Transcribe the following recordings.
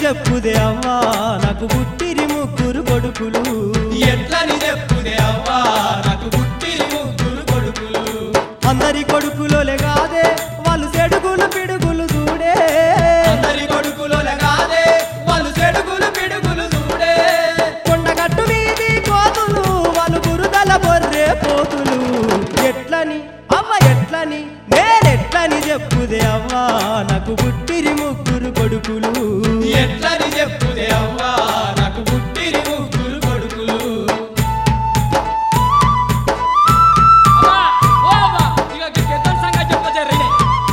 చెప్పుదే అవ్వా నాకు పుట్టిరి ముగ్గురు కొడుకులు ఎట్లని చెప్పుదే అవ్వా నాకు పుట్టిరి ముగ్గురు కొడుకులు అందరి కొడుకులోలే కాదే వాళ్ళు చెడుగులు పిడుగులు చూడే అందరి కొడుకులోనే కాదే వాళ్ళు చెడుగులు పిడుగులు చూడే కొండగట్టు మీది కోతులు వాళ్ళు బురదల బొర్రే పోతులు ఎట్లని అవ్వ ఎట్లని నేనెట్లని చెప్పుదే అవ్వా నాకు పుట్టిరి ముగ్గురు కొడుకులు ఎట్లని చెప్పుదే అవ్వా నాకు పుట్టిరి ముగ్గురు కొడుకులు అమ్మా ఓ అమ్మా ఇక ఈ పెద్దల సంగతి చెప్ప జర్రినే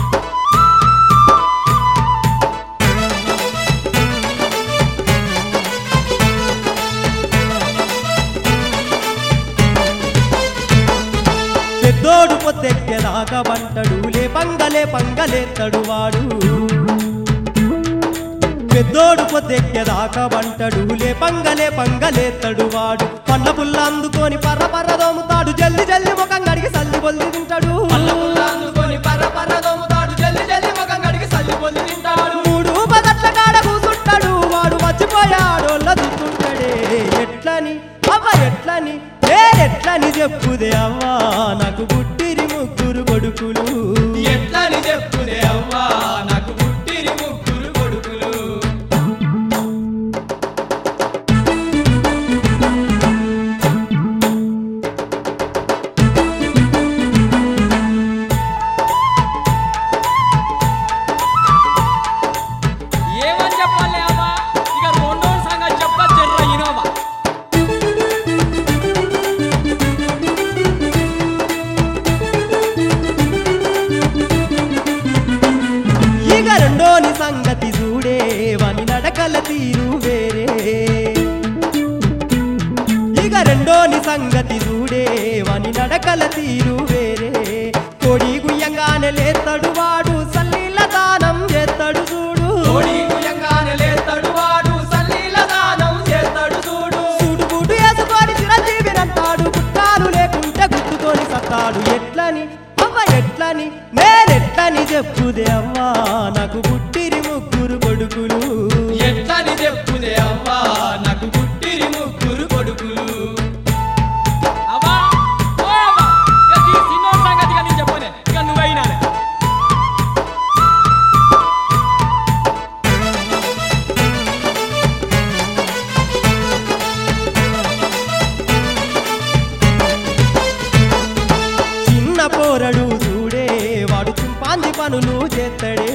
పెద్దోడు పొద్దెక్కేదాకా బంటడు లే పంగలే పంగలేత్తడు వాడు పెద్దోడు పొద్దెక్కేదాకా బంటడు లే పంగలే పంగలేత్తడు వాడు పండ్ల పుల్ల అందుకొని పర్ర పర్ర దోముతాడు జల్ది జల్ది ముఖం కడిగి సల్లి బొల్లి తింటాడు పళ్ళ పుల్ల అందుకొని పర్ర పర్ర దొమ్ముతాడు జల్ది జల్ది ముఖం కడిగి సల్లి పొల్లి తింటాడు మూడు పదట్ల కాడ కూసుంటాడు వాడు మర్చిపోయాడోళ్ళ దుస్తుంటాడే ఎట్లని అవ్వ ఎట్లని నేనెట్లని చెప్పుదే అవ్వా నాకు పుట్టిరి ముగ్గురు కొడుకులు ఎట్లని చెప్పుదే అవ్వా నాకు పుట్టిరి ముగ్గురు కొడుకులు ఏమని చెప్పాలి అమ్మా ఇక రెండో సంగతి చెప్ప జర్ర ఇనోవా ఇక రెండోని సంగతి చూడే వాని నడకల తీరు వేరే ఇక రెండోని సంగతి చూడే వాని నడకల తీరు వేరే కోడి గుయ్యంగానే లేస్తాడు వాడు సల్లీల దానం చేస్తాడు చూడు కోడి కుయంగానే లేస్తాడు వాడు సల్లీల దానం చేస్తాడు చూడు సూటు బూటు వేసుకొని చిరంజీవినంటాడు గుట్టాలు లేకుంటే గుర్తుకొని సత్తాడు ఎట్లని అవ్వ ఎట్లని నేనెట్లని చెప్పుదే అవ్వా నాకు పుట్టిరి ముగ్గురు కొడుకులు ఎట్లని చెప్పుదే అవ్వా నాకు పుట్టిరి ముగ్గురు కొడుకులు అమ్మా ఓ అమ్మా ఇక ఈ సిన్నోడి సంగతి ఇక నేను చెప్పనే ఇక నువ్వైనానే చిన్న పోరడు చూడే వాడు చింపాంది పనులు చేస్తాడే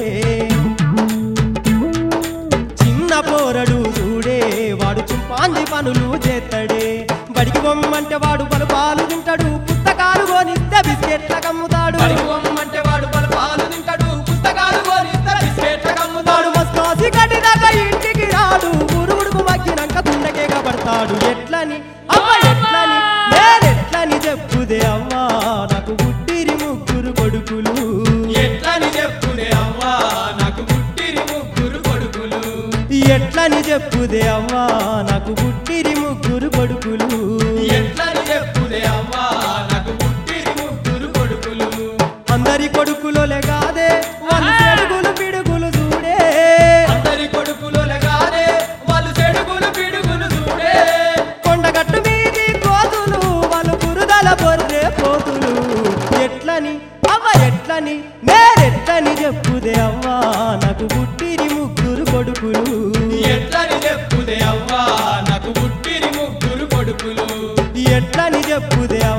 చిన్న పోరడు చూడే వాడు చింపాంది పనులు చేస్తాడే బడికి బొమ్మంటే వాడు పలు పాలు తింటాడు పుస్తకాలు కొనిస్తే బిస్కెట్ల కమ్ముతాడు బడికి పొమ్మంటే వాడు పలు పాలు తింటాడు పుస్తకాలు కొనిస్తే బిస్కెట్ల కమ్ముతాడు వాడు మస్కాసి కట్టినాక ఇంటికి రాడు గురుగుడుకు మగ్గినాక గుండెకే కబడతాడు ఎట్లని అవ్వ ఎట్లని నేనెట్లని చెప్పుదే అవ్వా నాకు పుట్టిరి ముగ్గురు కొడుకులు ఎట్లని చెప్పుదే అవ్వా నాకు పుట్టిరి ముగ్గురు కొడుకులు ఎట్లని చెప్పుదే అవ్వా నాకు పుట్టిరి ముగ్గురు కొడుకులు ఎట్లని చెప్పుదే అవ్వా నాకు పుట్టిరి ముగ్గురు కొడుకులు అందరి కొడుకులోలే కాదే వాళ్ళు చెడుగులు పిడుగులు చూడే అందరి కొడుకులోనే కాదే వాళ్ళు చెడుగులు పిడుగులు చూడే కొండగట్టు మీది కోతులు వాళ్ళు బురదల బొర్రే పోతులు ఎట్లని అవ్వ ఎట్లని నేనెట్లని చెప్పుదే అవ్వా నాకు పుట్టిరి ముగ్గురు కొడుకులు ఎట్లని చెప్పుదే అవ్వా నాకు పుట్టిరి ముగ్గురు కొడుకులు ఎట్లని చెప్పుదే అవ్వా